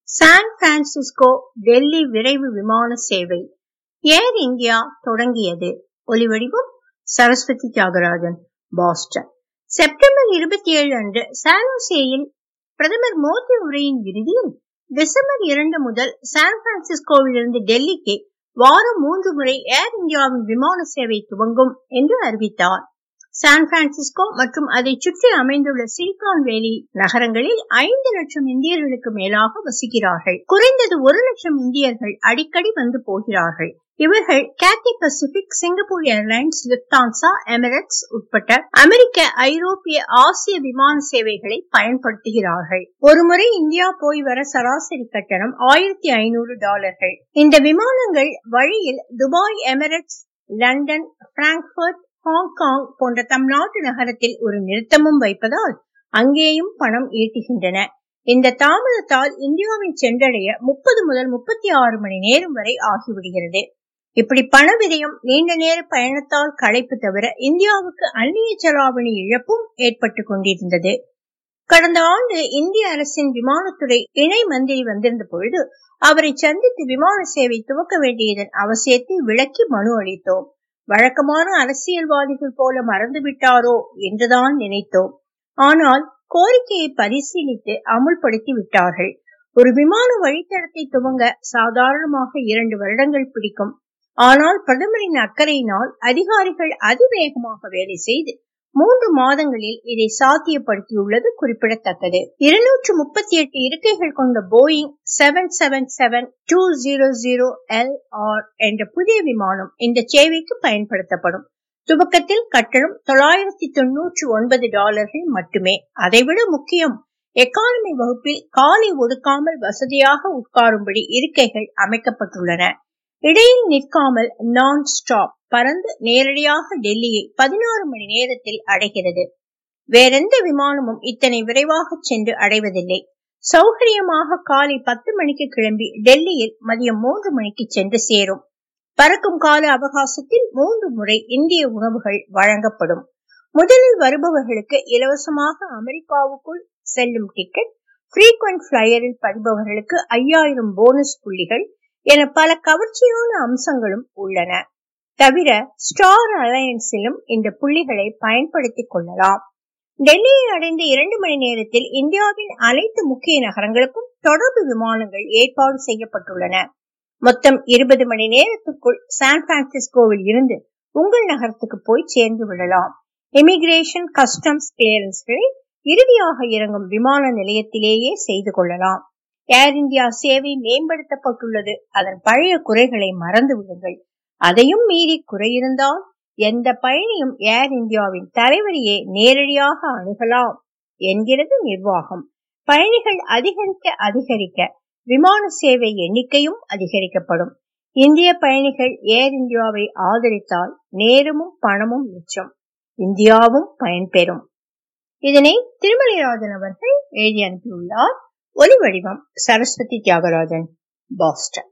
San Francisco Delhi விரைவு விமான சேவை ஏர் இந்தியா தொடங்கியது ஒலிவடிவம் சரஸ்வதி தியாகராஜன் பாஸ்டன் செப்டம்பர் இருபத்தி ஏழு அன்று சானோசேயில் பிரதமர் மோடி உரையின் இறுதியில் டிசம்பர் இரண்டு முதல் சான் பிரான்சிஸ்கோவிலிருந்து டெல்லிக்கு வாரம் மூன்று முறை ஏர் இந்தியாவின் விமான சேவை துவங்கும் என்று அறிவித்தார் சான் பிரான்சிஸ்கோ மற்றும் அதை சுற்றி அமைந்துள்ள சிலிகான் வேலி நகரங்களில் ஐந்து லட்சம் இந்தியர்களுக்கு மேலாக வசிக்கிறார்கள் குறைந்தது ஒரு லட்சம் இந்தியர்கள் அடிக்கடி வந்து போகிறார்கள் இவர்கள் Cathay Pacific Singapore airlines Lufthansa Emirates உட்பட்ட அமெரிக்க ஐரோப்பிய ஆசிய விமான சேவைகளை பயன்படுத்துகிறார்கள் ஒருமுறை இந்தியா போய் வர சராசரி கட்டணம் ஆயிரத்தி ஐநூறு டாலர்கள் இந்த விமானங்கள் வழியில் Dubai Emirates London Frankfurt Hong Kong போன்ற தம் நாட்டு நகரத்தில் ஒரு நிறுத்தமும் வைப்பதால் அங்கேயும் பணம் ஈட்டுகின்றன இந்த தாமதத்தால் இந்தியாவை சென்றடைய முப்பது முதல் முப்பத்தி ஆறு மணி நேரம் வரை ஆகிவிடுகிறது இப்படி பண விரயம் நீண்ட நேர பயணத்தால் களைப்பு தவிர இந்தியாவுக்கு அந்நிய செலாவணி இழப்பும் ஏற்பட்டு கொண்டிருந்தது கடந்த ஆண்டு இந்திய அரசின் விமானத்துறை இணை மந்திரி வந்திருந்த பொழுது அவரை சந்தித்து விமான சேவை துவக்க வேண்டியதன் அவசியத்தை விளக்கி மனு அளித்தோம் வழக்கமான அரசியல்வாதிகள் போல மறந்துவிட்டாரோ என்றுதான் நினைத்தோம் ஆனால் கோரிக்கையை பரிசீலித்து அமுல்படுத்தி விட்டார்கள் ஒரு விமான வழித்தடத்தை துவங்க சாதாரணமாக இரண்டு வருடங்கள் பிடிக்கும் ஆனால் பிரதமரின் அக்கறையினால் அதிகாரிகள் அதிவேகமாக வேலை செய்து மூன்று மாதங்களில் இதை சாத்தியப்படுத்தியுள்ளது குறிப்பிடத்தக்கது இருநூற்று முப்பத்தி எட்டு இருக்கைகள் கொண்ட Boeing seven seven seven two zero zero L R என்ற புதிய விமானம் இந்த சேவைக்கு பயன்படுத்தப்படும் துவக்கத்தில் கட்டணம் தொள்ளாயிரத்தி தொன்னூற்று ஒன்பது டாலர்கள் மட்டுமே அதைவிட முக்கியம் எக்கானமி வகுப்பில் காலை ஒடுக்காமல் வசதியாக உட்காரும்படி இருக்கைகள் அமைக்கப்பட்டுள்ளன இடையில் நிற்காமல் நான் ஸ்டாப் பறந்து நேரடியாக டெல்லியை பதினாறு மணி நேரத்தில் அடைகிறது வேறெந்த விமானமும் இத்தனை விரைவாக சென்று அடைவதில்லை சௌகரியமாக காலை பத்து மணிக்கு கிளம்பி டெல்லியில் மதியம் மூன்று மணிக்கு சென்று சேரும் பறக்கும் கால அவகாசத்தில் மூன்று முறை இந்திய உணவுகள் வழங்கப்படும் முதலில் வருபவர்களுக்கு இலவசமாக அமெரிக்காவுக்குள் செல்லும் டிக்கெட் ஃப்ரீக்வெண்ட் பிளையரில் பதிபவர்களுக்கு ஐயாயிரம் போனஸ் புள்ளிகள் என பல கவர்ச்சியான அம்சங்களும் உள்ளன தவிர ஸ்டார் அலையன்ஸிலும் இந்த புள்ளிகளை பயன்படுத்திக் கொள்ளலாம் டெல்லியை அடைந்த இரண்டு மணி நேரத்தில் இந்தியாவின் அனைத்து முக்கிய நகரங்களுக்கும் தொடர்பு விமானங்கள் ஏற்பாடு செய்யப்பட்டுள்ளன மொத்தம் இருபது மணி நேரத்துக்குள் சான் பிரான்சிஸ்கோவில் இருந்து உங்கள் நகரத்துக்கு போய் சேர்ந்து விடலாம் இமிகிரேஷன் கஸ்டம்ஸ் கிளியரன்ஸ்களை இறுதியாக இறங்கும் விமான நிலையத்திலேயே செய்து கொள்ளலாம் ஏர் இந்தியா சேவை மேம்படுத்தப்பட்டுள்ளது அதன் பழைய குறைகளை மறந்து விடுங்கள் அதையும் மீறி குறை இருந்தால் எந்த பயணியும் ஏர் இந்தியாவின் தலைவரையே நேரடியாக அணுகலாம் என்கிறது நிர்வாகம் பயணிகள் அதிகரிக்க அதிகரிக்க விமான சேவை எண்ணிக்கையும் அதிகரிக்கப்படும் இந்திய பயணிகள் ஏர் இந்தியாவை ஆதரித்தால் நேரமும் பணமும் மிச்சம் இந்தியாவும் பயன்பெறும் இதனை திருமலைராஜன் அவர்கள் எழுதி அனுப்பியுள்ளார் ஒலி வடிவம் சரஸ்வதி தியாகராஜன் பாஸ்டன்